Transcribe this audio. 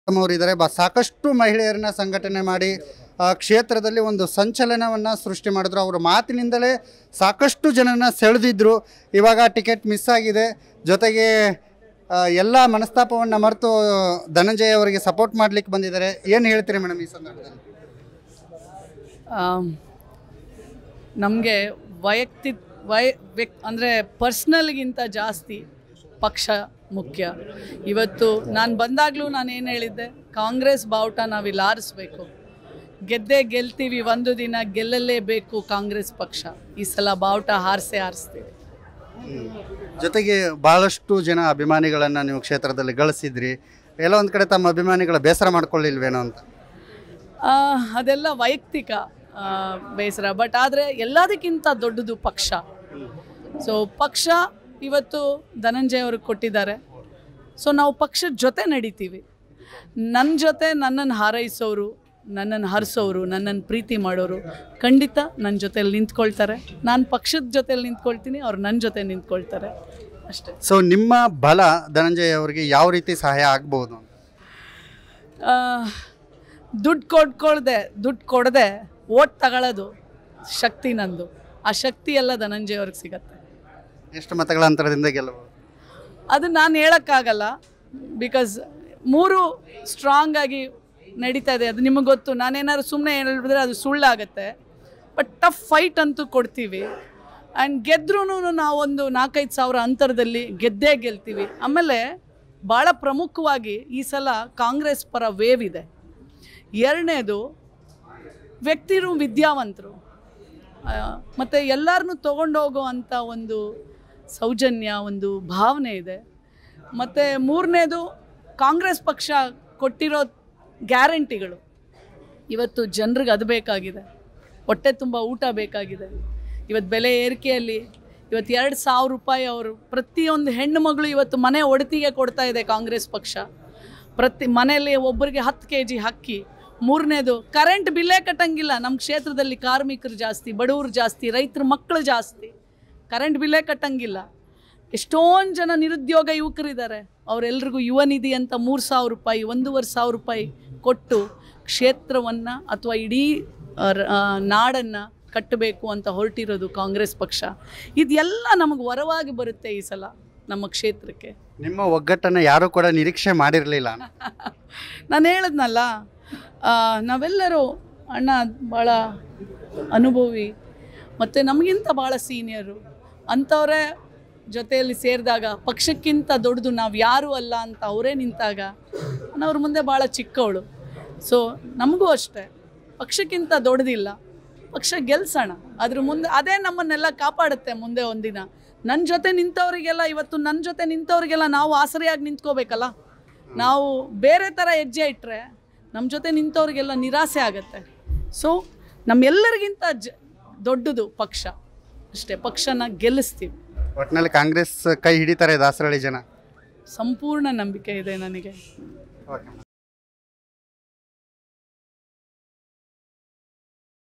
ಅವರು ಇದ್ದಾರೆ ಬ ಸಾಕಷ್ಟು ಮಹಿಳೆಯರನ್ನ ಸಂಘಟನೆ ಮಾಡಿ ಆ, ಕ್ಷೇತ್ರದಲ್ಲಿ ಒಂದು ಸಂಚಲನವನ್ನು ಸೃಷ್ಟಿ ಮಾಡಿದ್ರು ಅವರ ಮಾತಿನಿಂದಲೇ ಸಾಕಷ್ಟು ಜನನ ಸೆಳೆದಿದ್ರು ಇವಾಗ ಟಿಕೆಟ್ ಮಿಸ್ ಆಗಿದೆ ಜೊತೆಗೆ ಆ, ಎಲ್ಲ ಮನಸ್ತಾಪವನ್ನು ಮರೆತು ಧನಂಜಯ ಅವರಿಗೆ ಸಪೋರ್ಟ್ ಮಾಡ್ಲಿಕ್ಕೆ ಬಂದಿದ್ದಾರೆ ಏನು ಹೇಳ್ತೀರಿ ಮೇಡಮ್ ಈ ಸಂದರ್ಭದಲ್ಲಿ ನಮಗೆ ವೈಯಕ್ತಿಕ ವೈ ವ್ಯಕ್ ಅಂದರೆ ಪರ್ಸ್ನಲ್ಗಿಂತ ಜಾಸ್ತಿ ಪಕ್ಷ ಮುಖ್ಯ ಇವತ್ತು ನಾನು ಬಂದಾಗಲೂ ನಾನು ಏನು ಹೇಳಿದ್ದೆ ಕಾಂಗ್ರೆಸ್ ಬಾವುಟ ನಾವಿಲ್ಲಿ ಆರಿಸ್ಬೇಕು ಗೆದ್ದೇ ಗೆಲ್ತೀವಿ ಒಂದು ದಿನ ಗೆಲ್ಲಲೇಬೇಕು ಕಾಂಗ್ರೆಸ್ ಪಕ್ಷ ಈ ಸಲ ಬಾವುಟ ಹಾರಿಸೇ ಹಾರಿಸ್ತೀವಿ ಜೊತೆಗೆ ಬಹಳಷ್ಟು ಜನ ಅಭಿಮಾನಿಗಳನ್ನು ನೀವು ಕ್ಷೇತ್ರದಲ್ಲಿ ಗಳಿಸಿದ್ರಿ ಎಲ್ಲ ಒಂದು ಕಡೆ ತಮ್ಮ ಅಭಿಮಾನಿಗಳ ಬೇಸರ ಮಾಡ್ಕೊಳ್ಳಿಲ್ವೇನೋ ಅಂತ ಆ, ಅದೆಲ್ಲ ವೈಯಕ್ತಿಕ ಆ, ಬೇಸರ ಬಟ್ ಆದರೆ ಎಲ್ಲದಕ್ಕಿಂತ ದೊಡ್ಡದು ಪಕ್ಷ ಸೊ ಪಕ್ಷ ಇವತ್ತು ಧನಂಜಯ ಅವ್ರಿಗೆ ಕೊಟ್ಟಿದ್ದಾರೆ ಸೊ ನಾವು ಪಕ್ಷದ ಜೊತೆ ನಡಿತೀವಿ ನನ್ನ ಜೊತೆ ನನ್ನನ್ನು ಹಾರೈಸೋರು ನನ್ನನ್ನು ಹರಿಸೋರು ನನ್ನನ್ನು ಪ್ರೀತಿ ಮಾಡೋರು ಖಂಡಿತ ನನ್ನ ಜೊತೆಲಿ ನಿಂತ್ಕೊಳ್ತಾರೆ ನಾನು ಪಕ್ಷದ ಜೊತೆಲಿ ನಿಂತ್ಕೊಳ್ತೀನಿ ಅವ್ರು ನನ್ನ ಜೊತೆ ನಿಂತ್ಕೊಳ್ತಾರೆ ಅಷ್ಟೇ ಸೊ ನಿಮ್ಮ ಬಲ ಧನಂಜಯ ಅವರಿಗೆ ಯಾವ ರೀತಿ ಸಹಾಯ ಆಗ್ಬೋದು ದುಡ್ಡು ಕೊಡ್ಕೊಳ್ದೆ ದುಡ್ಡು ಕೊಡದೆ ಓಟ್ ತಗೊಳ್ಳೋದು ಶಕ್ತಿ ನಂದು ಆ ಶಕ್ತಿ ಎಲ್ಲ ಧನಂಜಯ ಅವ್ರಿಗೆ ಸಿಗತ್ತೆ ಎಷ್ಟು ಮತಗಳ ಅಂತರದಿಂದ ಗೆಲ್ಲಬಹುದು ಅದು ನಾನು ಹೇಳೋಕ್ಕಾಗಲ್ಲ ಬಿಕಾಸ್ ಮೂರು ಸ್ಟ್ರಾಂಗ್ ಆಗಿ ನಡೀತಾ ಇದೆ ಅದು ನಿಮಗೆ ಗೊತ್ತು ನಾನೇನಾದ್ರು ಸುಮ್ಮನೆ ಹೇಳಿದ್ರೆ ಅದು ಸುಳ್ಳಾಗತ್ತೆ ಬಟ್ ಟಫ್ ಫೈಟ್ ಅಂತೂ ಕೊಡ್ತೀವಿ ಆ್ಯಂಡ್ ಗೆದ್ರೂ ನಾವೊಂದು ನಾಲ್ಕೈದು ಸಾವಿರ ಅಂತರದಲ್ಲಿ ಗೆದ್ದೇ ಗೆಲ್ತೀವಿ ಆಮೇಲೆ ಭಾಳ ಪ್ರಮುಖವಾಗಿ ಈ ಸಲ ಕಾಂಗ್ರೆಸ್ ಪರ ವೇವ್ ಇದೆ ಎರಡನೇದು ವ್ಯಕ್ತಿರು ವಿದ್ಯಾವಂತರು ಮತ್ತು ಎಲ್ಲರನ್ನೂ ತೊಗೊಂಡೋಗೋ ಅಂಥ ಒಂದು ಸೌಜನ್ಯ ಒಂದು ಭಾವನೆ ಇದೆ ಮತ್ತು ಮೂರನೇದು ಕಾಂಗ್ರೆಸ್ ಪಕ್ಷ ಕೊಟ್ಟಿರೋ ಗ್ಯಾರಂಟಿಗಳು ಇವತ್ತು ಜನರಿಗೆ ಅದು ಬೇಕಾಗಿದೆ ಹೊಟ್ಟೆ ತುಂಬ ಊಟ ಬೇಕಾಗಿದೆ ಇವತ್ತು ಬೆಲೆ ಏರಿಕೆಯಲ್ಲಿ ಇವತ್ತು ಎರಡು ಸಾವಿರ ರೂಪಾಯಿ ಅವರು ಪ್ರತಿಯೊಂದು ಹೆಣ್ಣು ಮಗಳು ಇವತ್ತು ಮನೆ ಒಡತಿಗೆ ಕೊಡ್ತಾ ಇದೆ ಕಾಂಗ್ರೆಸ್ ಪಕ್ಷ ಪ್ರತಿ ಮನೆಯಲ್ಲಿ ಒಬ್ಬರಿಗೆ ಹತ್ತು ಕೆ ಜಿ ಅಕ್ಕಿ ಮೂರನೇದು ಕರೆಂಟ್ ಬಿಲ್ಲೇ ಕಟ್ಟಂಗಿಲ್ಲ ನಮ್ಮ ಕ್ಷೇತ್ರದಲ್ಲಿ ಕಾರ್ಮಿಕರು ಜಾಸ್ತಿ ಬಡವರು ಜಾಸ್ತಿ ರೈತರ ಮಕ್ಕಳು ಜಾಸ್ತಿ ಕರೆಂಟ್ ಬಿಲ್ಲೇ ಕಟ್ಟಂಗಿಲ್ಲ ಎಷ್ಟೊಂದು ಜನ ನಿರುದ್ಯೋಗ ಯುವಕರಿದ್ದಾರೆ ಅವರೆಲ್ರಿಗೂ ಯುವ ನಿಧಿ ಅಂತ ಮೂರು ಸಾವಿರ ರೂಪಾಯಿ ಒಂದೂವರೆ ಸಾವಿರ ರೂಪಾಯಿ ಕೊಟ್ಟು ಕ್ಷೇತ್ರವನ್ನು ಅಥವಾ ಇಡೀ ನಾಡನ್ನು ಕಟ್ಟಬೇಕು ಅಂತ ಹೊರಟಿರೋದು ಕಾಂಗ್ರೆಸ್ ಪಕ್ಷ ಇದೆಲ್ಲ ನಮಗೆ ವರವಾಗಿ ಬರುತ್ತೆ ಈ ಸಲ ನಮ್ಮ ಕ್ಷೇತ್ರಕ್ಕೆ ನಿಮ್ಮ ಒಗ್ಗಟ್ಟನ್ನು ಯಾರೂ ಕೂಡ ನಿರೀಕ್ಷೆ ಮಾಡಿರಲಿಲ್ಲ ನಾನು ಹೇಳಿದ್ನಲ್ಲ ಆ, ನಾವೆಲ್ಲರೂ ಅಣ್ಣ ಭಾಳ ಅನುಭವಿ ಮತ್ತು ನಮಗಿಂತ ಭಾಳ ಸೀನಿಯರು ಅಂಥವರೇ ಜೊತೆಯಲ್ಲಿ ಸೇರಿದಾಗ ಪಕ್ಷಕ್ಕಿಂತ ದೊಡ್ಡದು ನಾವು ಯಾರೂ ಅಲ್ಲ ಅಂತ ಅವರೇ ನಿಂತಾಗ ನಾನು ಅವ್ರ ಮುಂದೆ ಭಾಳ ಚಿಕ್ಕವಳು ಸೊ ನಮಗೂ ಅಷ್ಟೇ ಪಕ್ಷಕ್ಕಿಂತ ದೊಡ್ಡದಿಲ್ಲ ಪಕ್ಷ ಗೆಲ್ಸೋಣ ಅದ್ರ ಮುಂದೆ ಅದೇ ನಮ್ಮನ್ನೆಲ್ಲ ಕಾಪಾಡುತ್ತೆ ಮುಂದೆ ಒಂದಿನ ನನ್ನ ಜೊತೆ ನಿಂತವರಿಗೆಲ್ಲ ಇವತ್ತು ನನ್ನ ಜೊತೆ ನಿಂತವರಿಗೆಲ್ಲ ನಾವು ಆಸರೆಯಾಗಿ ನಿಂತ್ಕೋಬೇಕಲ್ಲ ನಾವು ಬೇರೆ ಥರ ಹೆಜ್ಜೆ ಇಟ್ಟರೆ ನಮ್ಮ ಜೊತೆ ನಿಂತವ್ರಿಗೆಲ್ಲ ನಿರಾಸೆ ಆಗುತ್ತೆ ಸೊ ನಮ್ಮೆಲ್ಲರಿಗಿಂತ ಜ ದೊಡ್ಡದು ಪಕ್ಷ ಅಷ್ಟೇ ಪಕ್ಷನ ಗೆಲ್ಲಿಸ್ತೀವಿ ಒಟ್ಟಿನಲ್ಲಿ ಕಾಂಗ್ರೆಸ್ ಕೈ ಹಿಡಿತಾರೆ ದಾಸರಳ್ಳಿ ಜನ ಸಂಪೂರ್ಣ ನಂಬಿಕೆ ಇದೆ ನನಗೆ ಓಕೆ